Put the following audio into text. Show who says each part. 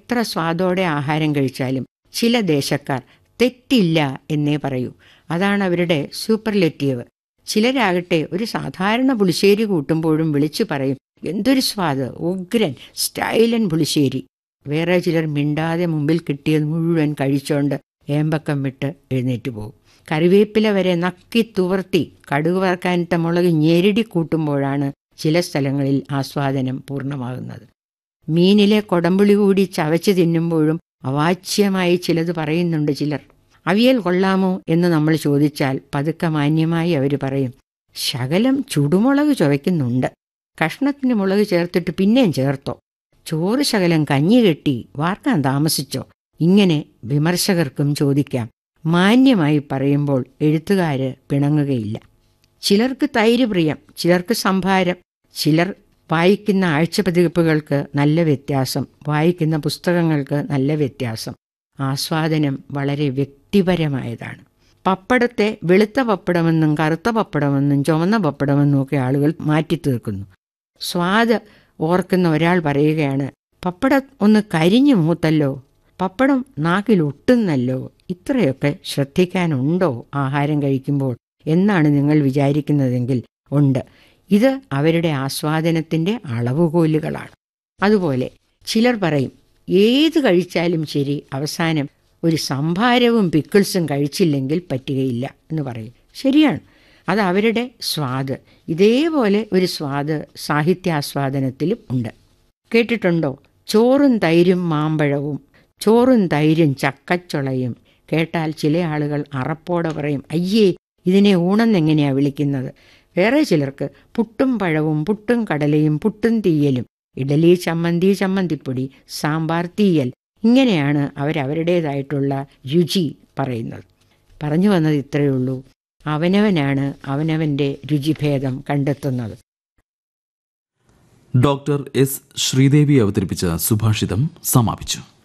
Speaker 1: എത്ര സ്വാദോടെ ആഹാരം കഴിച്ചാലും ചില ദേശക്കാർ തെറ്റില്ല എന്നേ പറയൂ അതാണ് അവരുടെ സൂപ്പർലെറ്റീവ് ചിലരാകട്ടെ ഒരു സാധാരണ പുളിശ്ശേരി കൂട്ടുമ്പോഴും വിളിച്ചു പറയും എന്തൊരു സ്വാദ് ഉഗ്രൻ സ്റ്റൈലൻ പുളിശ്ശേരി വേറെ ചിലർ മിണ്ടാതെ മുമ്പിൽ കിട്ടിയത് മുഴുവൻ കഴിച്ചോണ്ട് ഏമ്പക്കം വിട്ട് എഴുന്നേറ്റ് പോകും കറിവേപ്പില വരെ നക്കി തുവർത്തി കടുക് വറക്കാനിട്ട മുളക് ഞെരടി കൂട്ടുമ്പോഴാണ് ചില സ്ഥലങ്ങളിൽ ആസ്വാദനം പൂർണ്ണമാകുന്നത് മീനിലെ കൊടമ്പുളി കൂടി ചവച്ച് തിന്നുമ്പോഴും അവാച്യമായി ചിലത് പറയുന്നുണ്ട് ചിലർ അവിയൽ കൊള്ളാമോ എന്ന് നമ്മൾ ചോദിച്ചാൽ പതുക്കെ മാന്യമായി അവർ പറയും ശകലം ചുടുമുളക് ചുവയ്ക്കുന്നുണ്ട് കഷ്ണത്തിന് മുളക് ചേർത്തിട്ട് പിന്നെയും ചേർത്തോ ചോറ് ശകലം കഞ്ഞി കെട്ടി വാർക്കാൻ താമസിച്ചോ ഇങ്ങനെ വിമർശകർക്കും ചോദിക്കാം മാന്യമായി പറയുമ്പോൾ എഴുത്തുകാര് പിണങ്ങുകയില്ല ചിലർക്ക് തൈര് പ്രിയം ചിലർക്ക് സംഭാരം ചിലർ വായിക്കുന്ന ആഴ്ചപതിപ്പുകൾക്ക് നല്ല വ്യത്യാസം വായിക്കുന്ന പുസ്തകങ്ങൾക്ക് നല്ല വ്യത്യാസം ആസ്വാദനം വളരെ വ്യക്തിപരമായതാണ് പപ്പടത്തെ വെളുത്ത പപ്പടമെന്നും കറുത്ത പപ്പടമെന്നും ചുവന്ന പപ്പടമെന്നും ഒക്കെ ആളുകൾ മാറ്റി തീർക്കുന്നു സ്വാദ് ഓർക്കുന്ന ഒരാൾ പറയുകയാണ് പപ്പടം ഒന്ന് കരിഞ്ഞു മൂത്തല്ലോ പപ്പടം നാക്കിൽ ഒട്ടുന്നല്ലോ ഇത്രയൊക്കെ ശ്രദ്ധിക്കാനുണ്ടോ ആഹാരം കഴിക്കുമ്പോൾ എന്നാണ് നിങ്ങൾ വിചാരിക്കുന്നതെങ്കിൽ ഉണ്ട് ഇത് അവരുടെ ആസ്വാദനത്തിന്റെ അളവുകോലുകളാണ് അതുപോലെ ചിലർ പറയും ഏത് കഴിച്ചാലും ശരി അവസാനം ഒരു സംഭാരവും പിക്കിൾസും കഴിച്ചില്ലെങ്കിൽ പറ്റുകയില്ല എന്ന് പറയും ശരിയാണ് അത് അവരുടെ സ്വാദ് ഇതേപോലെ ഒരു സ്വാദ് സാഹിത്യാസ്വാദനത്തിലും ഉണ്ട് കേട്ടിട്ടുണ്ടോ ചോറും തൈരും മാമ്പഴവും ചോറും തൈരും ചക്കച്ചുളയും കേട്ടാൽ ചില ആളുകൾ അറപ്പോടെ പറയും അയ്യേ ഇതിനെ ഊണെന്നെങ്ങനെയാ വിളിക്കുന്നത് വേറെ ചിലർക്ക് പുട്ടും പഴവും പുട്ടും കടലയും പുട്ടും തീയലും ഇഡലി ചമ്മന്തി ചമ്മന്തിപ്പൊടി സാമ്പാർ തീയൽ ഇങ്ങനെയാണ് അവരവരുടേതായിട്ടുള്ള രുചി പറയുന്നത് പറഞ്ഞു വന്നത് ഇത്രയേ ഉള്ളൂ അവനവനാണ് അവനവന്റെ രുചിഭേദം കണ്ടെത്തുന്നത്
Speaker 2: ഡോക്ടർ എസ് ശ്രീദേവി അവതരിപ്പിച്ച സുഭാഷിതം സമാപിച്ചു